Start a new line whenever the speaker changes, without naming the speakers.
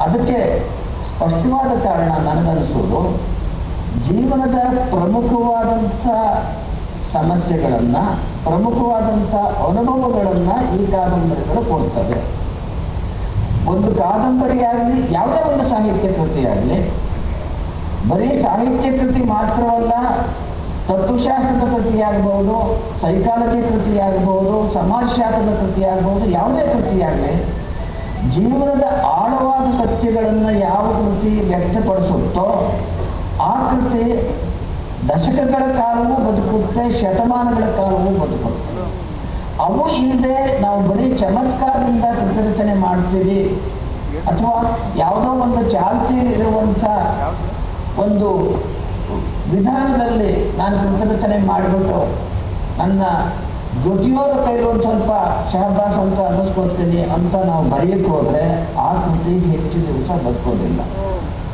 ಅದಕ್ಕೆ ಸ್ಪಷ್ಟವಾದ ಕಾರಣ ನನಗನ್ನಿಸೋದು ಜೀವನದ ಪ್ರಮುಖವಾದಂಥ ಸಮಸ್ಯೆಗಳನ್ನು ಪ್ರಮುಖವಾದಂಥ ಅನುಭವಗಳನ್ನು ಈ ಕಾದಂಬರಿಗಳು ಕೊಡ್ತವೆ ಒಂದು ಕಾದಂಬರಿಯಾಗಲಿ ಯಾವುದೇ ಒಂದು ಸಾಹಿತ್ಯ ಕೃತಿಯಾಗಲಿ ಬರೀ ಸಾಹಿತ್ಯ ಕೃತಿ ಮಾತ್ರವಲ್ಲ ತತ್ವಶಾಸ್ತ್ರದ ಕೃತಿಯಾಗಬಹುದು ಸೈಕಾಲಜಿ ಕೃತಿಯಾಗಬಹುದು ಸಮಾಜಶಾಸ್ತ್ರದ ಕೃತಿಯಾಗಬಹುದು ಯಾವುದೇ ಕೃತಿಯಾಗಲಿ ಜೀವನದ ಆಳವಾದ ಸತ್ಯಗಳನ್ನು ಯಾವ ಕೃತಿ ವ್ಯಕ್ತಪಡಿಸುತ್ತೋ ಆ ಕೃತಿ ದಶಕಗಳ ಕಾಲವೂ ಬದುಕುತ್ತೆ ಶತಮಾನಗಳ ಕಾಲವೂ ಬದುಕುತ್ತೆ ಅವು ಇಲ್ಲದೆ ನಾವು ಬರೀ ಚಮತ್ಕಾರದಿಂದ ಕೃತಿ ರಚನೆ ಮಾಡ್ತೀವಿ ಅಥವಾ ಯಾವುದೋ ಒಂದು ಚಾಲ್ತಿಯಲ್ಲಿರುವಂಥ ಒಂದು ವಿಧಾನದಲ್ಲಿ ನಾನು ಕೃತಿ ರಚನೆ ಮಾಡಿಬಿಟ್ಟು ನನ್ನ ಜೊತೆಯವರ ಕೈಲಿ ಒಂದು ಸ್ವಲ್ಪ ಶಹಬಾಸ್ ಅಂತ ಅನ್ನಿಸ್ಕೊಳ್ತೀನಿ ಅಂತ ನಾವು ಬರೆಯಕ್ಕೆ ಹೋದ್ರೆ ಆ ಕೃತಿ ಹೆಚ್ಚು ದಿವಸ ಬದುಕೋದಿಲ್ಲ